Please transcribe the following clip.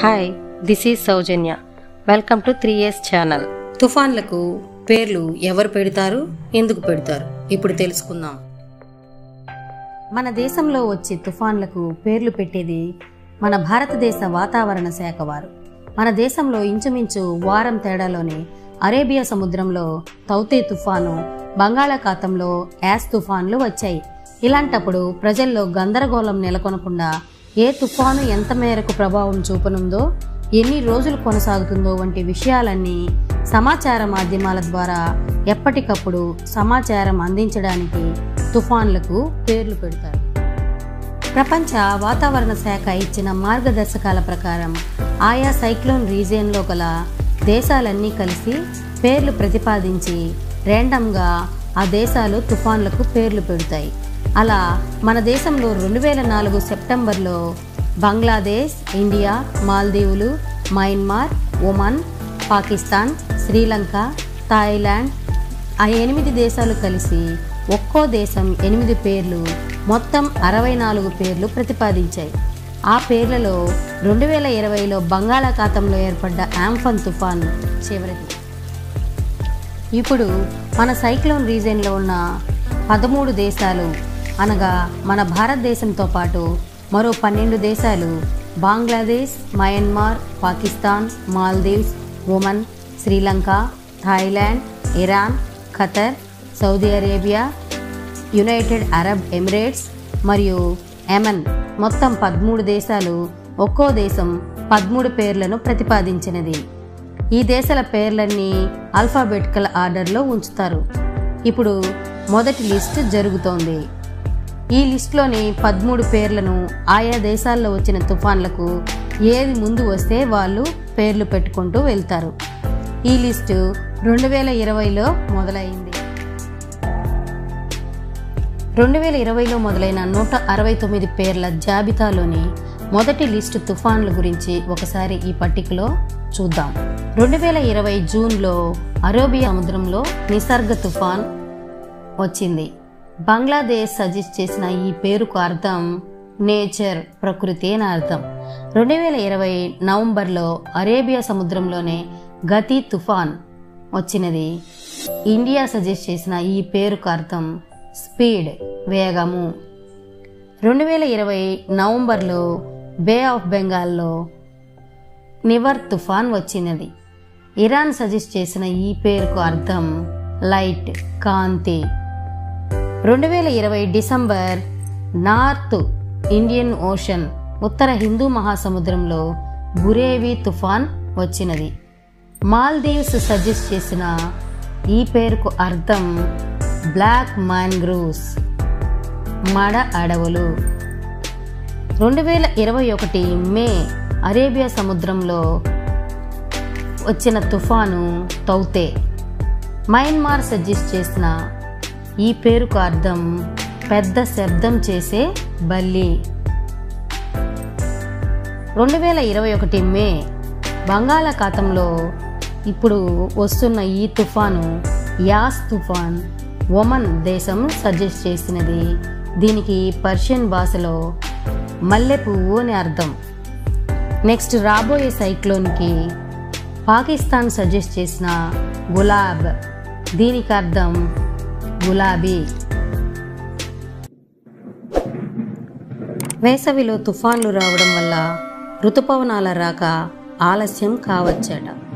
hi this is Soujanya welcome to three years channel తుఫాన్లకు పేర్లు ఎవరు పెడతారు ఎందుకు పెడతారు ఇప్పుడు తెలుసుకుందాం మన దేశంలో వచ్చే తుఫాన్లకు పేర్లు పెట్టేది మన భారతదేశ వాతావరణ శాఖ వారు మన దేశంలో ఇంచుమించు వారం తేడాలోనే అరేబియా సముద్రంలో తౌతే తుఫాను బంగాళాఖాతంలో యాస్ తుఫాన్లు వచ్చాయి ఇలాంటప్పుడు ప్రజల్లో గందరగోళం నెలకొనకుండా ఏ తుఫాను ఎంత మేరకు ప్రభావం చూపనుందో ఎన్ని రోజులు కొనసాగుతుందో వంటి విషయాలన్నీ సమాచార మాధ్యమాల ద్వారా ఎప్పటికప్పుడు సమాచారం అందించడానికి తుఫాన్లకు పేర్లు పెడతారు ప్రపంచ వాతావరణ శాఖ ఇచ్చిన మార్గదర్శకాల ప్రకారం ఆయా సైక్లోన్ రీజియన్లో గల దేశాలన్నీ కలిసి పేర్లు ప్రతిపాదించి ర్యాండమ్గా ఆ దేశాలు తుఫాన్లకు పేర్లు పెడతాయి అలా మన దేశంలో రెండు వేల నాలుగు సెప్టెంబర్లో బంగ్లాదేశ్ ఇండియా మాల్దీవులు Myanmar Oman Pakistan Sri Lanka Thailand ఆ ఎనిమిది దేశాలు కలిసి ఒక్కో దేశం ఎనిమిది పేర్లు మొత్తం అరవై నాలుగు పేర్లు ప్రతిపాదించాయి ఆ పేర్లలో రెండు వేల ఇరవైలో బంగాళాఖాతంలో ఏర్పడ్డ యాంఫన్ తుఫాన్ చివరిది ఇప్పుడు మన సైక్లోన్ రీజియన్లో ఉన్న పదమూడు దేశాలు అనగా మన భారతదేశంతో పాటు మరో పన్నెండు దేశాలు Bangladesh Myanmar Pakistan Maldives Oman Sri Lanka Thailand Iran Qatar Saudi Arabia United Arab Emirates మరియు యెమెన్ మొత్తం పదమూడు దేశాలు ఒక్కో దేశం పదమూడు పేర్లను ప్రతిపాదించినది ఈ దేశాల పేర్లన్నీ ఆల్ఫాబెటికల్ ఆర్డర్లో ఉంచుతారు ఇప్పుడు మొదటి లిస్ట్ జరుగుతోంది ఈ లిస్టులోని పదమూడు పేర్లను ఆయా దేశాల్లో వచ్చిన తుఫాన్లకు ఏది ముందు వస్తే వాళ్ళు పేర్లు పెట్టుకుంటూ వెళ్తారు ఈ లిస్టు రెండు వేల ఇరవైలో మొదలైంది రెండు వేల ఇరవైలో మొదలైన నూట అరవై తొమ్మిది పేర్ల జాబితాలోని మొదటి లిస్టు తుఫాన్ల గురించి ఒకసారి ఈ పట్టికలో చూద్దాం రెండు వేల ఇరవై జూన్లో అరేబియా సముద్రంలో నిసర్గ తుఫాన్ వచ్చింది బంగ్లాదేశ్ సజెస్ట్ చేసిన ఈ పేరుకు అర్థం నేచర్ ప్రకృతి అని అర్థం రెండు వేల ఇరవై నవంబర్లో అరేబియా సముద్రంలోనే గతి తుఫాన్ వచ్చినది ఇండియా సజెస్ట్ చేసిన ఈ పేరుకు అర్థం స్పీడ్ వేగము రెండు వేల ఇరవై నవంబర్లో బే ఆఫ్ బెంగాల్లో నివర్ తుఫాన్ వచ్చినది ఇరాన్ సజెస్ట్ చేసిన ఈ పేరుకు అర్థం లైట్ కాంతి రెండు వేల ఇరవై డిసెంబర్ నార్త్ ఇండియన్ ఓషన్ ఉత్తర హిందూ మహాసముద్రంలో బురేవి తుఫాన్ వచ్చినది మాల్దీవ్స్ సజెస్ట్ చేసిన ఈ పేరుకు అర్థం బ్లాక్ మ్యాంగ్రూవ్స్ మడ అడవులు రెండు వేల ఇరవై ఒకటి మే అరేబియా సముద్రంలో వచ్చిన తుఫాను తౌతే మయన్మార్ సజెస్ట్ చేసిన ఈ పేరుకు అర్థం పెద్ద శబ్దం చేసే బల్లి రెండు వేల ఇరవై ఒకటి మే బంగాళాఖాతంలో ఇప్పుడు వస్తున్న ఈ తుఫాను యాస్ తుఫాన్ ఒమన్ దేశం సజెస్ట్ చేసినది దీనికి పర్షియన్ భాషలో మల్లె పువ్వు అని అర్థం నెక్స్ట్ రాబోయే సైక్లోన్కి పాకిస్తాన్ సజెస్ట్ చేసిన గులాబ్ దీనికి అర్థం గులాబీ వేసవిలో తుఫాన్లు రావడం వల్ల ఋతుపవనాల రాక ఆలస్యం కావచ్చట